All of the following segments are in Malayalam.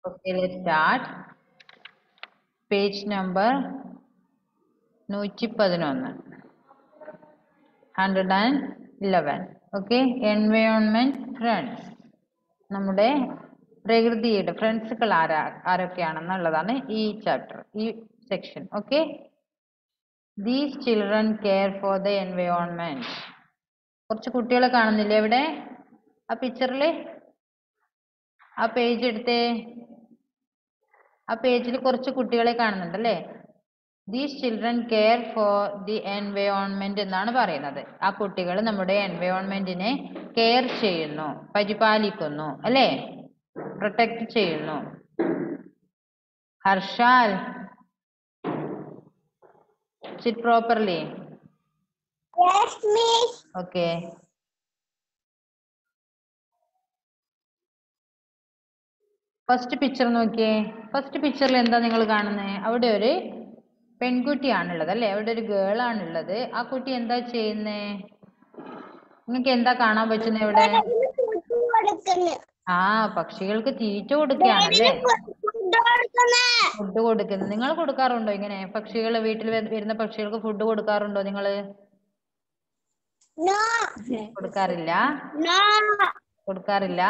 Okay, let's start. Page number നൂറ്റി പതിനൊന്ന് hundred and eleven okay environment friends നമ്മുടെ പ്രകൃതിയുടെ ഫ്രണ്ട്സുകൾ ആരാ ആരൊക്കെയാണെന്നുള്ളതാണ് ഈ ചാപ്റ്റർ ഈ section okay these children care for the environment കുറച്ച് കുട്ടികളെ കാണുന്നില്ലേ ഇവിടെ ആ പിക്ചറിൽ ആ പേജ് എടുത്തേ ആ പേജിൽ കുറച്ച് കുട്ടികളെ കാണുന്നുണ്ടല്ലേ these children care for the environment എന്നാണ് പറയുന്നത് ആ കുട്ടികൾ നമ്മുടെ എൻവയോൺമെന്റിനെ കെയർ ചെയ്യുന്നു പരിപാലിക്കുന്നു അല്ലേ പ്രൊട്ടക്ട് ചെയ്യുന്നു Harshal sit properly Yes, miss. Okay first picture നോക്കിയേ ഫസ്റ്റ് പിക്ചറിൽ എന്താ നിങ്ങൾ കാണുന്നത് അവിടെ ഒരു പെൺകുട്ടിയാണുള്ളത് അല്ലേ അവിടെ ഒരു ഗേൾ ആണുള്ളത് ആ കുട്ടി എന്താ ചെയ്യുന്നേ നിങ്ങൾക്ക് എന്താ കാണാൻ പറ്റുന്നത് ഇവിടെ ഇതിന് food കൊടുക്കുന്നു. ആ പക്ഷികൾക്ക് തീറ്റ കൊടുക്കുകയാണല്ലേ Food കൊടുക്കുന്നു. ഫുഡ് കൊടുക്കുന്നത് നിങ്ങൾ കൊടുക്കാറുണ്ടോ ഇങ്ങനെ പക്ഷികൾ വീട്ടിൽ വ- വരുന്ന പക്ഷികൾക്ക് ഫുഡ് കൊടുക്കാറുണ്ടോ നിങ്ങൾ No. കൊടുക്കാറില്ല No. കൊടുക്കാറില്ല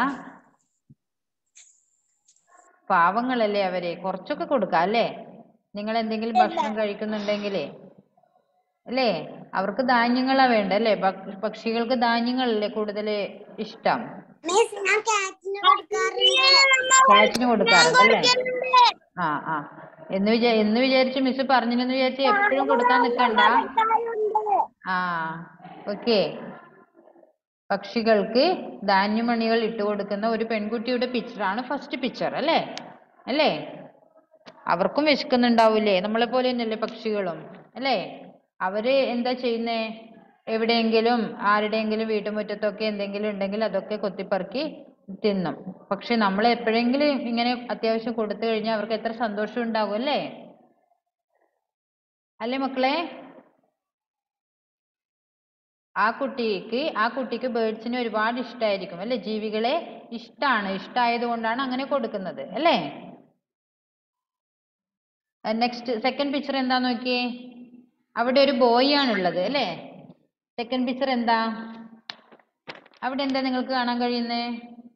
പാവങ്ങളല്ലേ അവര് കുറച്ചൊക്കെ കൊടുക്കാം അല്ലേ നിങ്ങൾ എന്തെങ്കിലും ഭക്ഷണം കഴിക്കുന്നുണ്ടെങ്കിലേ അല്ലേ അവർക്ക് ധാന്യങ്ങളാ വേണ്ട അല്ലേ ഭക്ഷ- പക്ഷികൾക്ക് ധാന്യങ്ങളല്ലേ കൂടുതൽ ഇഷ്ടം Miss, ഞാൻ കാറ്റിന് കൊടുക്കാറുണ്ട്. കാറ്റിന് കൊടുക്കാറുണ്ട് അല്ലേ കൊടുക്കുന്നുണ്ട്. ആ ആ എന്ന് വിചാ എന്ന് വിചാരിച്ച് മിസ് പറഞ്ഞില്ലെന്ന് വിചാരിച്ച് എപ്പോഴും കൊടുക്കാൻ നിൽക്കണ്ട കൊടുക്കാറുണ്ട്. ആ ഓക്കെ പക്ഷികൾക്ക് ധാന്യമണികൾ ഇട്ട് കൊടുക്കുന്ന ഒരു പെൺകുട്ടിയുടെ പിക്ചറാണ് ഫസ്റ്റ് പിക്ചർ അല്ലേ അല്ലേ അവർക്കും വിശക്കുന്നുണ്ടാവൂലേ നമ്മളെ പോലെ തന്നെയല്ലേ പക്ഷികളും അല്ലേ അവര് എന്താ ചെയ്യുന്നേ എവിടെയെങ്കിലും ആരുടെയെങ്കിലും വീട്ടുമുറ്റത്തൊക്കെ എന്തെങ്കിലും ഉണ്ടെങ്കിൽ അതൊക്കെ കൊത്തിപ്പറുക്കി തിന്നും പക്ഷെ നമ്മൾ എപ്പോഴെങ്കിലും ഇങ്ങനെ അത്യാവശ്യം കൊടുത്തു കഴിഞ്ഞാൽ അവർക്ക് എത്ര സന്തോഷം ഉണ്ടാകും അല്ലേ അല്ലേ മക്കളെ ആ കുട്ടിക്ക് ആ കുട്ടിക്ക് ബേർഡ്സിനെ ഒരുപാട് ഇഷ്ടമായിരിക്കും അല്ലെ ജീവികളെ ഇഷ്ടമാണ് ഇഷ്ടമായത് കൊണ്ടാണ് അങ്ങനെ കൊടുക്കുന്നത് അല്ലേ നെക്സ്റ്റ് സെക്കൻഡ് പിക്ചർ എന്താ നോക്കിയേ അവിടെ ഒരു ബോയ് ആണുള്ളത് അല്ലേ സെക്കൻഡ് പിക്ചർ എന്താ അവിടെ എന്താ നിങ്ങൾക്ക് കാണാൻ കഴിയുന്നേ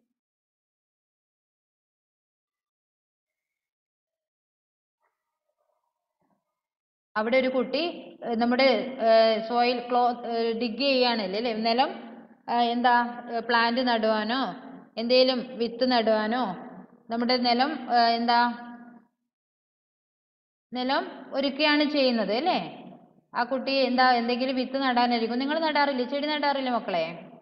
അവിടെ ഒരു കുട്ടി ഏർ നമ്മുടെ സോയിൽ ക്ലോ ഡിഗ് ചെയ്യാണല്ലേ അല്ലേ നിലം ആ, എന്താ പ്ലാന്റ് നടുവാനോ എന്തേലും വിത്ത് നടുവാനോ നമ്മുടെ നിലം ആ, എന്താ നിലം ഒരുക്കുകയാണ് ചെയ്യുന്നത് അല്ലേ ആ കുട്ടി എന്താ എന്തെങ്കിലും വിത്ത് നടാനായിരിക്കും നിങ്ങൾ നടാറില്ലേ ചെടി നടാറില്ലേ മക്കളെ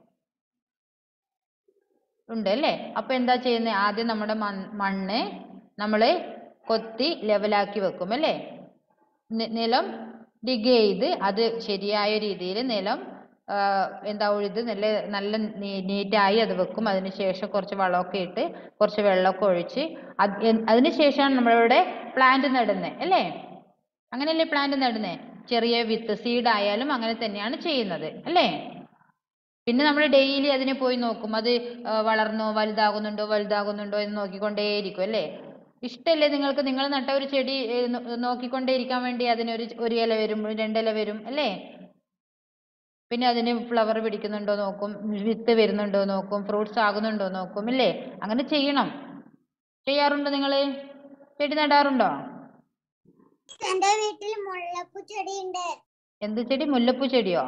ഉണ്ട് അല്ലേ അപ്പൊ എന്താ ചെയ്യുന്നത് ആദ്യം നമ്മുടെ മൺ- മണ്ണ് നമ്മള് കൊത്തി ലെവലാക്കി വെക്കും അല്ലേ നി- നിലം ഡിഗ് ചെയ്ത് അത് ശരിയായ രീതിയിൽ നിലം ആ, എന്താ ഉഴുത് നല്ല നല്ല നീറ്റായി അത് വെക്കും അതിനുശേഷം കുറച്ച് വളമൊക്കെ ഇട്ട് കുറച്ച് വെള്ളമൊക്കെ ഒഴിച്ച് അത് എൻ- അതിനുശേഷമാണ് നമ്മളിവിടെ പ്ലാന്റ് നടുന്നത് അല്ലേ അങ്ങനെയല്ലേ പ്ലാന്റ് നടുന്നത് ചെറിയ വിത്ത് സീഡ് ആയാലും അങ്ങനെ തന്നെയാണ് ചെയ്യുന്നത് അല്ലേ പിന്നെ നമ്മൾ ഡെയിലി അതിനെ പോയി നോക്കും അത് ആ, വളർന്നോ വലുതാകുന്നുണ്ടോ വലുതാകുന്നുണ്ടോ എന്ന് നോക്കിക്കൊണ്ടേയിരിക്കും അല്ലേ ഇഷ്ടല്ലേ നിങ്ങൾക്ക് നിങ്ങൾ നട്ട ഒരു ചെടി ഏ, നോ- നോക്കിക്കൊണ്ടേയിരിക്കാൻ വേണ്ടി അതിനൊരു ഒരു ഇല വരും രണ്ടില വരും അല്ലേ പിന്നെ അതിന് ഫ്ലവർ പിടിക്കുന്നുണ്ടോ നോക്കും വിത്ത് വരുന്നുണ്ടോ നോക്കും ഫ്രൂട്ട്സ് ആകുന്നുണ്ടോ നോക്കും ഇല്ലേ അങ്ങനെ ചെയ്യണം ചെയ്യാറുണ്ടോ നിങ്ങൾ ചെടി നടാറുണ്ടോ എന്റെ വീട്ടിൽ മുല്ലപ്പൂ ചെടിയുണ്ട് എന്ത് ചെടി മുല്ലപ്പൂ ചെടിയോ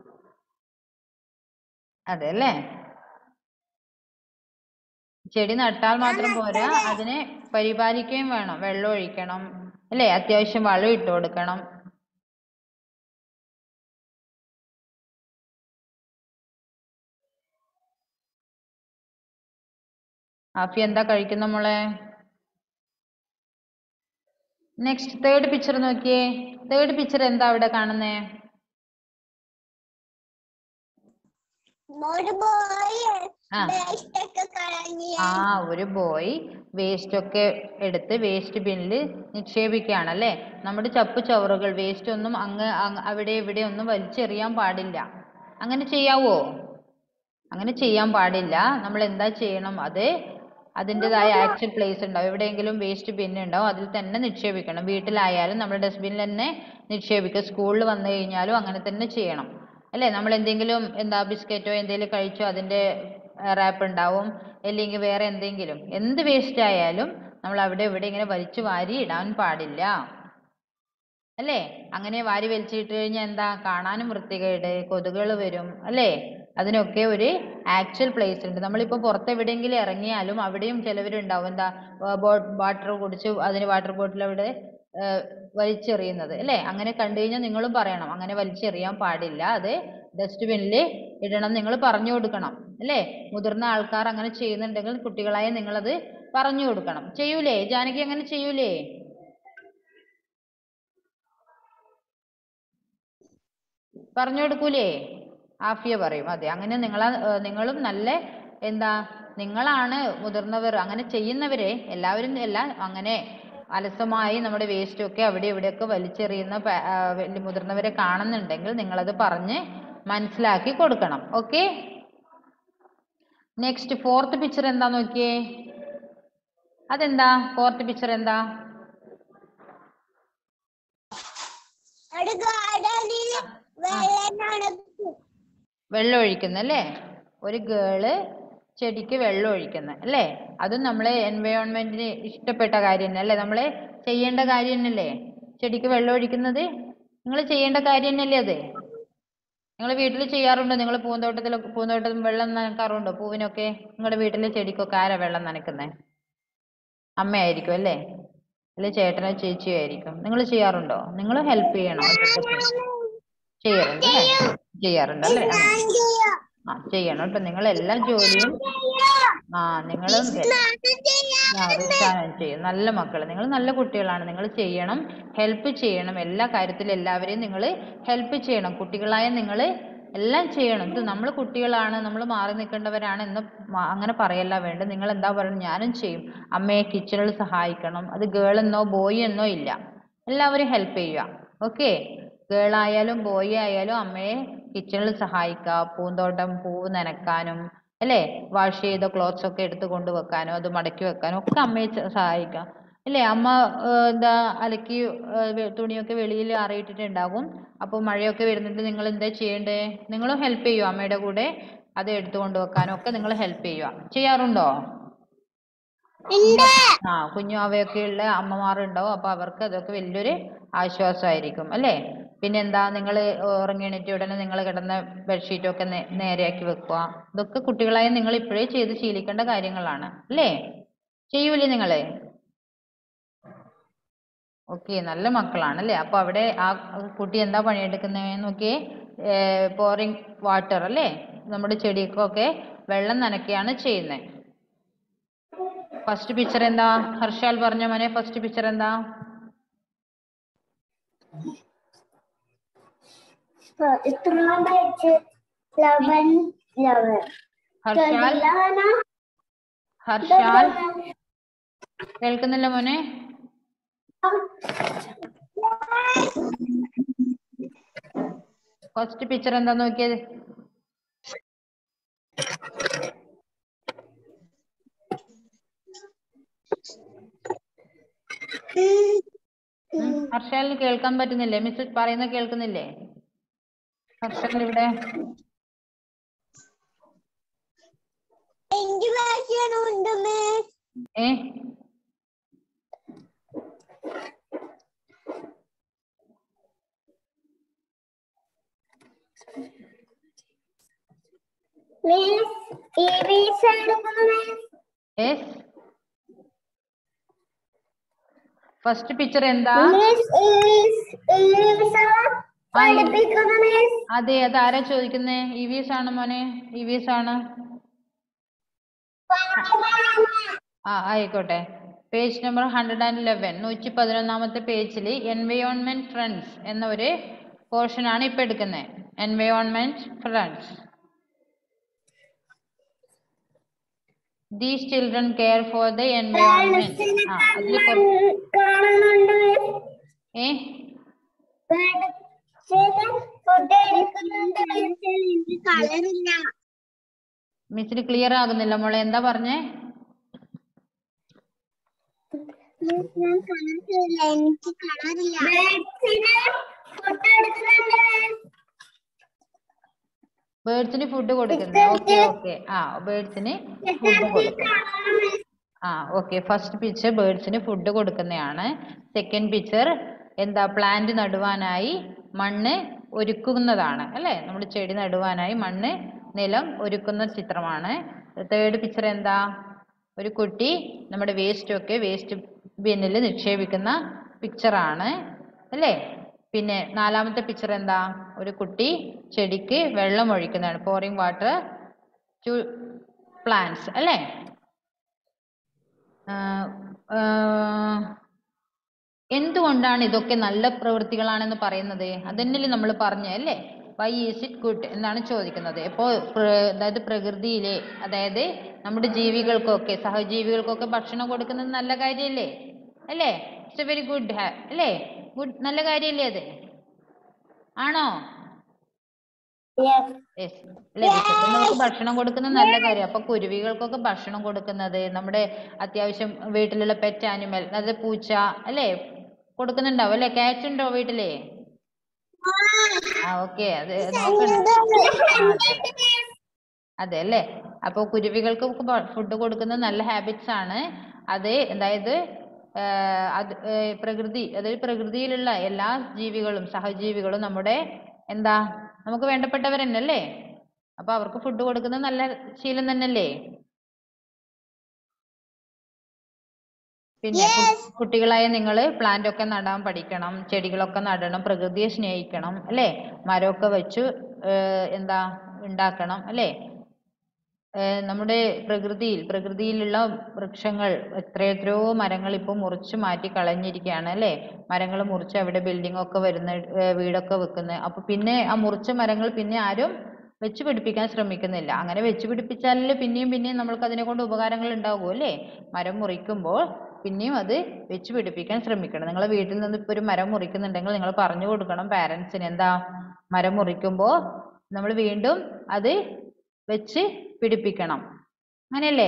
അതെ അല്ലേ ചെടി നട്ടാൽ മാത്രം പോരാ അതിനെ പരിപാലിക്കുകയും വേണം വെള്ളം ഒഴിക്കണം അല്ലേ അത്യാവശ്യം വളം ഇട്ട് കൊടുക്കണം ആഫി എന്താ കഴിക്കുന്ന മോളെ നെക്സ്റ്റ് തേർഡ് പിക്ചർ നോക്കിയേ തേർഡ് പിക്ചർ എന്താ അവിടെ കാണുന്നേ ഒരു ബോയ് ആ. വേസ്റ്റൊക്കെ കളഞ്ഞ് ആ ഒരു ബോയ് വേസ്റ്റ് ഒക്കെ എടുത്ത് വേസ്റ്റ് ബിന്നിൽ നിക്ഷേപിക്കുകയാണ് അല്ലേ നമ്മുടെ ചപ്പ് ചവറുകൾ വേസ്റ്റ് ഒന്നും അങ്ങ് അങ്ങ് അവിടെ ഇവിടെ ഒന്നും വലിച്ചെറിയാൻ പാടില്ല അങ്ങനെ ചെയ്യാവോ അങ്ങനെ ചെയ്യാൻ പാടില്ല നമ്മൾ എന്താ ചെയ്യണം അത് അതിൻ്റെതായ ആക്ച്വൽ പ്ലേസ് ഉണ്ടാവും എവിടെയെങ്കിലും വേസ്റ്റ് ബിൻ ഉണ്ടാവും അതിൽ തന്നെ നിക്ഷേപിക്കണം വീട്ടിലായാലും നമ്മൾ ഡസ്റ്റ്ബിനിൽ തന്നെ നിക്ഷേപിക്കുക സ്കൂളിൽ വന്നു കഴിഞ്ഞാലും അങ്ങനെ തന്നെ ചെയ്യണം അല്ലേ നമ്മൾ എന്തെങ്കിലും എന്താ ബിസ്ക്കറ്റോ എന്തെങ്കിലും കഴിച്ചോ അതിൻ്റെ റാപ്പ് ഉണ്ടാവും അല്ലെങ്കിൽ വേറെ എന്തെങ്കിലും എന്ത് വേസ്റ്റ് ആയാലും നമ്മൾ അവിടെ ഇവിടെ ഇങ്ങനെ വലിച്ചു വാരി ഇടാൻ പാടില്ല അല്ലേ അങ്ങനെ വാരി വലിച്ചിട്ട് കഴിഞ്ഞാൽ എന്താ കാണാനും വൃത്തികേട് കൊതുകുകൾ വരും അല്ലേ അതിനൊക്കെ ഒരു ആക്ച്വൽ പ്ലേസ് ഉണ്ട് നമ്മളിപ്പോൾ പുറത്ത് എവിടെയെങ്കിലും ഇറങ്ങിയാലും അവിടെയും ചിലവരുണ്ടാവും എന്താ വാട്ടർ കുടിച്ച് അതിന് വാട്ടർ ബോട്ടിൽ അവിടെ ആ, വലിച്ചെറിയുന്നത് അല്ലേ അങ്ങനെ കണ്ടു കഴിഞ്ഞാൽ നിങ്ങളും പറയണം അങ്ങനെ വലിച്ചെറിയാൻ പാടില്ല അത് ഡസ്റ്റ്ബിന്നിൽ ഇടണം നിങ്ങൾ പറഞ്ഞു കൊടുക്കണം അല്ലേ മുതിർന്ന ആൾക്കാർ അങ്ങനെ ചെയ്യുന്നുണ്ടെങ്കിൽ കുട്ടികളായ നിങ്ങളത് പറഞ്ഞു കൊടുക്കണം ചെയ്യൂലേ ജാനകി അങ്ങനെ ചെയ്യൂലേ പറഞ്ഞു കൊടുക്കൂലേ ആഫിയ പറയും അതെ അങ്ങനെ നിങ്ങളാ ഏർ നിങ്ങളും നല്ല എന്താ നിങ്ങളാണ് മുതിർന്നവർ അങ്ങനെ ചെയ്യുന്നവരെ എല്ലാവരും അല്ല അങ്ങനെ അലസമായി നമ്മുടെ വേസ്റ്റ് ഒക്കെ അവിടെ ഇവിടെയൊക്കെ വലിച്ചെറിയുന്ന പ- ആ, വലിയ മുതിർന്നവരെ കാണുന്നുണ്ടെങ്കിൽ നിങ്ങളത് പറഞ്ഞ് മനസ്സിലാക്കി കൊടുക്കണം ഓക്കെ നെക്സ്റ്റ് ഫോർത്ത് പിക്ചർ എന്താ നോക്കിയേ അതെന്താ ഫോർത്ത് പിക്ചർ എന്താ ഒരു ഗാർഡനിൽ വെള്ളം നടക്കും വെള്ളം ഒഴിക്കുന്ന അല്ലേ ഒരു ഗേള് ചെടിക്ക് വെള്ളം ഒഴിക്കുന്ന അല്ലേ അതും നമ്മളെ എൻവയോൺമെന്റിന് ഇഷ്ടപ്പെട്ട കാര്യം തന്നെ അല്ലേ നമ്മളെ ചെയ്യേണ്ട കാര്യം തന്നെയല്ലേ ചെടിക്ക് വെള്ളം ഒഴിക്കുന്നത് നിങ്ങൾ ചെയ്യേണ്ട കാര്യം തന്നെയല്ലേ അത് നിങ്ങൾ വീട്ടിൽ ചെയ്യാറുണ്ടോ നിങ്ങൾ പൂന്തോട്ടത്തിൽ പൂന്തോട്ടത്തിൽ വെള്ളം നനക്കാറുണ്ടോ പൂവിനൊക്കെ നിങ്ങളുടെ വീട്ടിലെ ചെടിക്കൊക്കെ ആരാ വെള്ളം നനക്കുന്നത് അമ്മയായിരിക്കും അല്ലേ അല്ലെ ചേട്ടനോ ചേച്ചിയോ ആയിരിക്കും നിങ്ങൾ ചെയ്യാറുണ്ടോ നിങ്ങൾ ഹെൽപ്പ് ചെയ്യണം അതൊക്കെ ചെയ്യാറുണ്ട് അല്ലേ ചെയ്യാറുണ്ട് അല്ലേ ആ. ഞാൻ ചെയ്യാം ആ ചെയ്യണം കേട്ടോ നിങ്ങൾ എല്ലാ ജോലിയും ആ നിങ്ങൾ റിസാനം ചെയ്യും നല്ല മക്കൾ നിങ്ങൾ നല്ല കുട്ടികളാണ് നിങ്ങൾ ചെയ്യണം ഹെൽപ്പ് ചെയ്യണം എല്ലാ കാര്യത്തിലും എല്ലാവരെയും നിങ്ങൾ ഹെൽപ്പ് ചെയ്യണം കുട്ടികളായ നിങ്ങൾ എല്ലാം ചെയ്യണം ഇത് നമ്മൾ കുട്ടികളാണ് നമ്മൾ മാറി നിൽക്കേണ്ടവരാണ് എന്ന് മ- അങ്ങനെ പറയല്ല വേണ്ട നിങ്ങൾ എന്താ പറയുന്നത് ഞാനും ചെയ്യും അമ്മയെ കിച്ചണിൽ സഹായിക്കണം അത് ഗേൾ എന്നോ ബോയ് എന്നോ ഇല്ല എല്ലാവരും ഹെൽപ്പ് ചെയ്യുക ഓക്കെ ഗേൾ ആയാലും ബോയ് ആയാലും അമ്മയെ കിച്ചണിൽ സഹായിക്കുക പൂന്തോട്ടം പൂവ് നനക്കാനും അല്ലേ വാഷ് ചെയ്ത ക്ലോത്ത്സ് ഒക്കെ എടുത്ത് കൊണ്ടുവെക്കാനോ അത് മടക്കി വെക്കാനോ ഒക്കെ അമ്മയെ ച- സഹായിക്കാം അല്ലേ അമ്മ ഏർ എന്താ അലക്കി ഏർ വെ- തുണിയൊക്കെ വെളിയിൽ ആറിയിട്ടിട്ടുണ്ടാകും അപ്പോൾ മഴയൊക്കെ വരുന്നുണ്ട് നിങ്ങൾ എന്താ ചെയ്യണ്ടേ നിങ്ങളും ഹെൽപ്പ് ചെയ്യുമോ അമ്മയുടെ കൂടെ അത് എടുത്തു കൊണ്ടുവെക്കാനോ ഒക്കെ നിങ്ങൾ ഹെൽപ്പ് ചെയ്യുക ചെയ്യാറുണ്ടോ ഉണ്ട് ആ കുഞ്ഞു അവയൊക്കെ ഉള്ള അമ്മമാരുണ്ടാവും അപ്പൊ അവർക്ക് അതൊക്കെ വലിയൊരു ആശ്വാസമായിരിക്കും അല്ലേ പിന്നെന്താ നിങ്ങൾ ഉറങ്ങി എണീറ്റ ഉടനെ നിങ്ങൾ കിടന്ന ബെഡ്ഷീറ്റ് ഒക്കെ നേ- നേരെയാക്കി വെക്കുക ഇതൊക്കെ കുട്ടികളായ നിങ്ങൾ ഇപ്പോഴേ ചെയ്ത് ശീലിക്കേണ്ട കാര്യങ്ങളാണ് അല്ലേ ചെയ്യൂലേ നിങ്ങള് ഓക്കെ നല്ല മക്കളാണ് അല്ലേ അപ്പൊ അവിടെ ആ കുട്ടി എന്താ പണിയെടുക്കുന്നത് നോക്കിയേ പോറിങ് വാട്ടർ അല്ലേ നമ്മുടെ ചെടിക്കൊക്കെ വെള്ളം നനയ്ക്കുകയാണ് ചെയ്യുന്നത് ഫസ്റ്റ് പിക്ചർ എന്താ ഹർഷാൽ പറഞ്ഞ മോനെ ഫസ്റ്റ് പിക്ചർ എന്താ ഇത്ര ലെവൻ ലെവൻ ഹർഷാൽ ഹർഷാൽ കേൾക്കുന്നില്ല മോനെ ഫസ്റ്റ് പിക്ചർ എന്താ നോക്കിയത് ഉം, ഹർഷാലിന് കേൾക്കാൻ പറ്റുന്നില്ലേ മിസ് പറയുന്നത് കേൾക്കുന്നില്ലേ ഹർഷാൽ ഇവിടെ എനിക്ക് ഭാഷയുണ്ട് മിസ് ഏ മിസ് ഈ വീസ എടുക്കുന്നു മിസ് യെസ് ഫസ്റ്റ് പിക്ചർ എന്താ മിസ് ഈ വീസ പഠിപ്പിക്കുന്നു മിസ് അതെ അത് ആരാ ചോദിക്കുന്നേ ഇ വി എസ് ആണ് മോനെ ഇ വി എസ് ആണ് ആ ആയിക്കോട്ടെ page number hundred and eleven നൂറ്റി പതിനൊന്നാമത്തെ പേജിൽ എൻവയോൺമെന്റ് ഫ്രണ്ട്സ് എന്ന ഒരു പോർഷൻ ആണ് ഇപ്പൊ എടുക്കുന്നത് environment friends these children care for the environment ആ അതിൽ കുറച്ച് കാണുന്നുണ്ട് മിസ് ഏ ഫുഡ് എടുക്കുന്നുണ്ട് കളറില്ല മിസ്സിന് ക്ലിയർ ആകുന്നില്ല മോളെ എന്താ പറഞ്ഞേ ഞാൻ കളറില്ല എനിക്ക് കളറില്ല ബേഡ്സിന് ഫുഡ് എടുക്കുന്നുണ്ട് ബേർഡ്സിന് ഫുഡ് കൊടുക്കുന്നത് ഓക്കെ ഓക്കെ ആ ബേർഡ്സിന് ഫുഡ് കൊടുക്കും ആ ഓക്കെ ഫസ്റ്റ് പിക്ചർ ബേർഡ്സിന് ഫുഡ് കൊടുക്കുന്നതാണ് സെക്കൻഡ് പിക്ചർ എന്താ പ്ലാന്റ് നടുവാനായി മണ്ണ് ഒരുക്കുന്നതാണ് അല്ലേ നമ്മൾ ചെടി നടുവാനായി മണ്ണ് നിലം ഒരുക്കുന്ന ചിത്രമാണ് തേർഡ് പിക്ചർ എന്താ ഒരു കുട്ടി നമ്മുടെ വേസ്റ്റ് ഒക്കെ വേസ്റ്റ് ബിന്നിൽ നിക്ഷേപിക്കുന്ന പിക്ചറാണ് അല്ലേ പിന്നെ നാലാമത്തെ പിക്ചർ എന്താ ഒരു കുട്ടി ചെടിക്ക് വെള്ളം ഒഴിക്കുന്നതാണ് പോറിങ് വാട്ടർ ടു പ്ലാന്റ്സ് അല്ലേ ആഹ് ആഹ് എന്തുകൊണ്ടാണ് ഇതൊക്കെ നല്ല പ്രവൃത്തികളാണെന്ന് പറയുന്നത് അതന്നെയല്ലേ നമ്മൾ പറഞ്ഞ അല്ലേ വൈ ഈസ് ഇറ്റ് ഗുഡ് എന്നാണ് ചോദിക്കുന്നത് ഇപ്പോൾ അതായത് പ്രകൃതിയിലെ അതായത് നമ്മുടെ ജീവികൾക്കൊക്കെ സഹജീവികൾക്കൊക്കെ ഭക്ഷണം കൊടുക്കുന്നത് നല്ല കാര്യമല്ലേ അല്ലേ ഇറ്റ്സ് എ വെരി ഗുഡ് അല്ലേ ഗുഡ് നല്ല കാര്യമല്ലേ അത് ആണോ Yes. അല്ലേ വിശക്കുന്നവർക്ക് ഭക്ഷണം കൊടുക്കുന്നത് നല്ല കാര്യം അപ്പൊ കുരുവികൾക്കൊക്കെ ഭക്ഷണം കൊടുക്കുന്നത് നമ്മുടെ അത്യാവശ്യം വീട്ടിലുള്ള പെറ്റ് ആനിമൽ അതായത് പൂച്ച അല്ലേ കൊടുക്കുന്നുണ്ടാവും അല്ലേ ക്യാറ്റ് ഉണ്ടോ വീട്ടില് ആ ഓക്കെ അത് നോക്കണ്ട അതെ അല്ലേ അപ്പൊ കുരുവികൾക്ക് ഫുഡ് കൊടുക്കുന്നത് നല്ല ഹാബിറ്റ്സ് ആണ് അത് അതായത് ആഹ് അത് ഏർ പ്രകൃതി അതായത് പ്രകൃതിയിലുള്ള എല്ലാ ജീവികളും സഹജീവികളും നമ്മുടെ എന്താ നമുക്ക് വേണ്ടപ്പെട്ടവർ തന്നെയല്ലേ അപ്പൊ അവർക്ക് ഫുഡ് കൊടുക്കുന്നത് നല്ല ശീലം തന്നെയല്ലേ പിന്നെ കു- കുട്ടികളായ നിങ്ങൾ പ്ലാന്റ് ഒക്കെ നടാൻ പഠിക്കണം ചെടികളൊക്കെ നടണം പ്രകൃതിയെ സ്നേഹിക്കണം അല്ലേ മരമൊക്കെ വെച്ച് ഏർ എന്താ ഉണ്ടാക്കണം അല്ലേ ഏർ നമ്മുടെ പ്രകൃതിയിൽ പ്രകൃതിയിലുള്ള വൃക്ഷങ്ങൾ എത്രയെത്രയോ മരങ്ങൾ ഇപ്പോൾ മുറിച്ച് മാറ്റി കളഞ്ഞിരിക്കുകയാണ് അല്ലേ മരങ്ങൾ മുറിച്ച് അവിടെ ബിൽഡിംഗ് ഒക്കെ വരുന്ന ഏർ വീടൊക്കെ വെക്കുന്നത് അപ്പൊ പിന്നെ ആ മുറിച്ച മരങ്ങൾ പിന്നെ ആരും വെച്ച് പിടിപ്പിക്കാൻ ശ്രമിക്കുന്നില്ല അങ്ങനെ വെച്ച് പിടിപ്പിച്ചാലല്ലേ പിന്നെയും പിന്നെയും നമ്മൾക്ക് അതിനെ കൊണ്ട് ഉപകാരങ്ങൾ ഉണ്ടാകൂ അല്ലേ മരം മുറിക്കുമ്പോൾ പിന്നെയും അത് വെച്ച് പിടിപ്പിക്കാൻ ശ്രമിക്കണം നിങ്ങളെ വീട്ടിൽ നിന്ന് ഇപ്പോൾ ഒരു മരം മുറിക്കുന്നുണ്ടെങ്കിൽ നിങ്ങൾ പറഞ്ഞു കൊടുക്കണം പാരൻസിന് എന്താ മരം മുറിക്കുമ്പോൾ നമ്മൾ വീണ്ടും അത് വെച്ച് പിടിപ്പിക്കണം അങ്ങനെയല്ലേ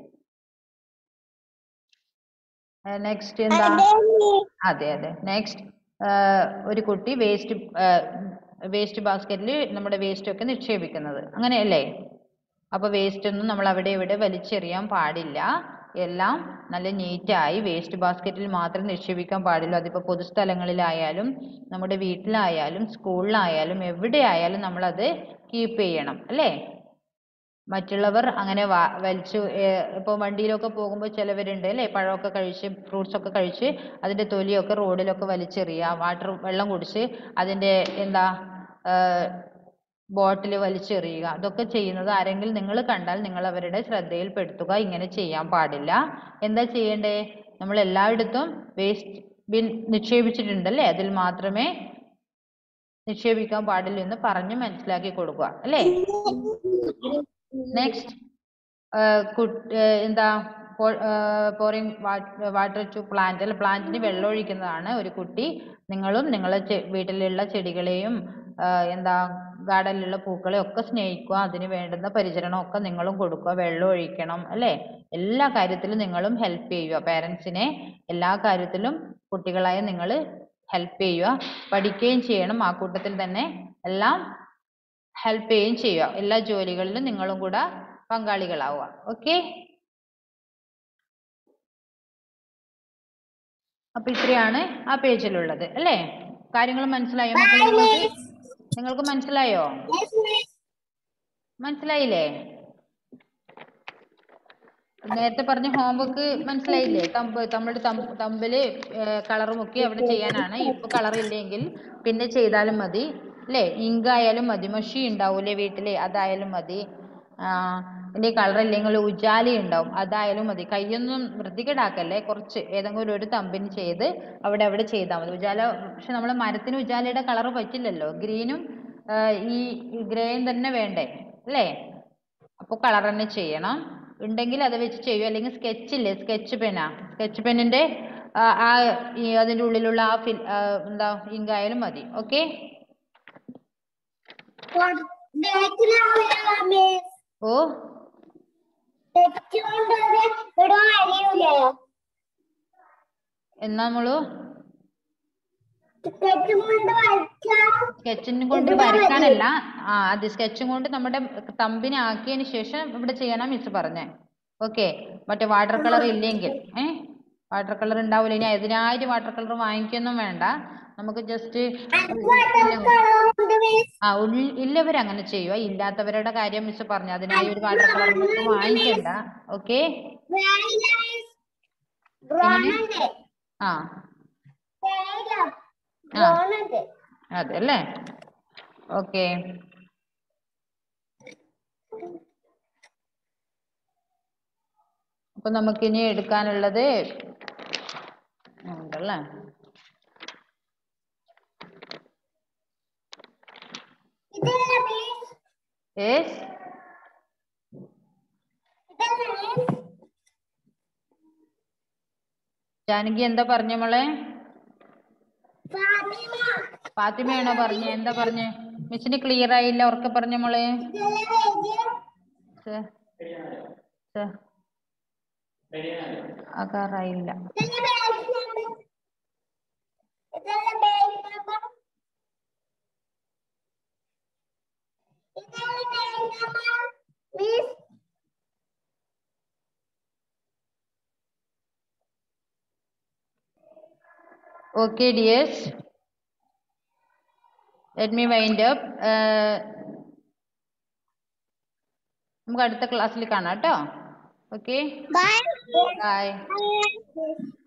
നെക്സ്റ്റ് എന്താ അതെ അതെ നെക്സ്റ്റ് ഒരു കുട്ടി വേസ്റ്റ് വേസ്റ്റ് ബാസ്ക്കറ്റിൽ നമ്മുടെ വേസ്റ്റ് ഒക്കെ നിക്ഷേപിക്കുന്നത് അങ്ങനെയല്ലേ അപ്പൊ വേസ്റ്റ് ഒന്നും നമ്മൾ അവിടെ ഇവിടെ വലിച്ചെറിയാൻ പാടില്ല എല്ലാം നല്ല നീറ്റായി വേസ്റ്റ് ബാസ്ക്കറ്റിൽ മാത്രം നിക്ഷേപിക്കാൻ പാടുള്ളൂ അതിപ്പോൾ പൊതുസ്ഥലങ്ങളിലായാലും നമ്മുടെ വീട്ടിലായാലും സ്കൂളിലായാലും എവിടെയായാലും നമ്മളത് കീപ്പ് ചെയ്യണം അല്ലേ മറ്റുള്ളവർ അങ്ങനെ വാ വലിച്ചു ഇപ്പോൾ വണ്ടിയിലൊക്കെ പോകുമ്പോൾ ചിലവരുണ്ട് അല്ലേ പഴമൊക്കെ കഴിച്ച് ഫ്രൂട്ട്സ് ഒക്കെ കഴിച്ച് അതിൻ്റെ തൊലിയൊക്കെ റോഡിലൊക്കെ വലിച്ചെറിയുക വാട്ടർ വെള്ളം കുടിച്ച് അതിൻ്റെ എന്താ ബോട്ടിൽ വലിച്ചെറിയുക അതൊക്കെ ചെയ്യുന്നത് ആരെങ്കിലും നിങ്ങൾ കണ്ടാൽ നിങ്ങൾ അവരുടെ ശ്രദ്ധയിൽപ്പെടുത്തുക ഇങ്ങനെ ചെയ്യാൻ പാടില്ല എന്താ ചെയ്യേണ്ടേ നമ്മൾ എല്ലായിടത്തും വേസ്റ്റ് ബിൻ നിക്ഷേപിച്ചിട്ടുണ്ടല്ലേ അതിൽ മാത്രമേ നിക്ഷേപിക്കാൻ പാടില്ല എന്ന് പറഞ്ഞ് മനസ്സിലാക്കി കൊടുക്കുക അല്ലേ നെക്സ്റ്റ് എന്താ പോറിങ് വാട്ടർ ടു പ്ലാന്റ് അല്ല പ്ലാന്റിന് വെള്ളം ഒഴിക്കുന്നതാണ് ഒരു കുട്ടി നിങ്ങളും നിങ്ങളെ ചെ- വീട്ടിലുള്ള ചെടികളെയും ആ, എന്താ ഗാർഡനിലുള്ള പൂക്കളെ ഒക്കെ സ്നേഹിക്കുക അതിന് വേണ്ടുന്ന പരിചരണം ഒക്കെ നിങ്ങളും കൊടുക്കുക വെള്ളം ഒഴിക്കണം അല്ലേ എല്ലാ കാര്യത്തിലും നിങ്ങളും ഹെൽപ്പ് ചെയ്യുക പാരൻസിനെ എല്ലാ കാര്യത്തിലും കുട്ടികളായ നിങ്ങൾ ഹെൽപ്പ് ചെയ്യുക പഠിക്കുകയും ചെയ്യണം ആ കൂട്ടത്തിൽ തന്നെ എല്ലാം ഹെൽപ്പ് ചെയ്യുകയും ചെയ്യുക എല്ലാ ജോലികളിലും നിങ്ങളും കൂടെ പങ്കാളികളാവുക ഓക്കെ അപ്പൊ ഇത്രയാണ് ആ പേജിലുള്ളത് അല്ലേ കാര്യങ്ങൾ മനസ്സിലായോ മക്കളെ നിങ്ങൾക്ക് നിങ്ങൾക്ക് മനസ്സിലായോ മനസ്സിലായില്ലേ നേരത്തെ പറഞ്ഞ ഹോംവർക്ക് മനസ്സിലായില്ലേ തമ്പ് നമ്മുടെ തമ്പില് കളർ മുക്കി അവിടെ ചെയ്യാനാണ് ഇപ്പൊ കളർ ഇല്ലെങ്കിൽ പിന്നെ ചെയ്താലും മതി അല്ലേ ഇങ്ക് ആയാലും മതി മഷി ഉണ്ടാവൂലേ വീട്ടില് അതായാലും മതി ആ ഇനി കളർ ഇല്ലെങ്കിൽ ഉജാലി ഉണ്ടാവും അതായാലും മതി കൈയൊന്നും വൃത്തികേടാക്കല്ലേ കുറച്ച് ഏതെങ്കിലും ഒരു തമ്പിന് ചെയ്ത് അവിടെ അവിടെ ചെയ്താൽ മതി ഉജാല പക്ഷെ നമ്മളെ മരത്തിന് ഉജാലയുടെ കളർ പറ്റില്ലല്ലോ ഗ്രീനും ഈ ഗ്രേയും തന്നെ വേണ്ടേ അല്ലേ അപ്പോൾ കളർ തന്നെ ചെയ്യണം ഉണ്ടെങ്കിൽ അത് വെച്ച് ചെയ്യും അല്ലെങ്കിൽ സ്കെച്ച് ഇല്ലേ സ്കെച്ച് പെന്നാ സ്കെച്ച് പെന്നിന്റെ ആ ഈ അതിന്റെ ഉള്ളിലുള്ള ആ ഫിൽ എന്താ ഇങ്ക് ആയാലും മതി ഓക്കെ ഓ ഇവിടെ അറിയൂലേ എന്നാ നമ്മള് സ്കെച്ച് കൊണ്ട് വരച്ചാൽ സ്കെച്ചിനും കൊണ്ട് വരയ്ക്കാനല്ല ആ അത് സ്കെച്ചും കൊണ്ട് നമ്മുടെ തമ്പിനെ ആക്കിയതിന് ശേഷം ഇവിടെ ചെയ്യണം മിസ് പറഞ്ഞേ ഓക്കെ മറ്റേ വാട്ടർ കളർ ഇല്ലെങ്കിൽ ഏ വാട്ടർ കളർ ഉണ്ടാവില്ല ഇനി അതിനായിട്ട് വാട്ടർ കളർ വാങ്ങിക്കൊന്നും വേണ്ട നമുക്ക് ജസ്റ്റ് കളറുണ്ട് മിസ് ആ ഉൾ- ഇല്ലവർ അങ്ങനെ ചെയ്യുക ഇല്ലാത്തവരുടെ കാര്യം മിസ് പറഞ്ഞു അതിനായി ഒരു വാട്ടർ കളർ ബുക്ക് വാങ്ങിക്കണ്ട ഓക്കെ വേണില്ല മിസ് ബ്രൗൺ ഉണ്ട് ആ വേണില്ല ആ. ബ്രൗൺ ഉണ്ട് അതെ അല്ലേ ഓക്കെ അപ്പൊ നമുക്കിനി എടുക്കാനുള്ളത് ഉണ്ടല്ലേ ഇതല്ല മിസ് യെസ് ഇതല്ല മിസ് ജാനകി എന്താ പറഞ്ഞ മോളെ ഫാത്തിമ ഫാത്തിമയാണോ പറഞ്ഞേ എന്താ പറഞ്ഞേ മിസ്സിന് ക്ലിയർ ആയില്ല ഉറക്കെ പറഞ്ഞ മോളെ ഇതല്ല വേദ്യം സ- സ- ആകാറായില്ല ഇതല്ല പേജ് നമ്പർ ഇതല്ല പേജ് നമ്പർ ഇതല്ല page number miss Okay, dears. Let me wind up. Uh, നമുക്ക് അടുത്ത ക്ലാസ്സിൽ കാണാം കേട്ടോ ഓക്കെ ബൈ ബൈ ബൈ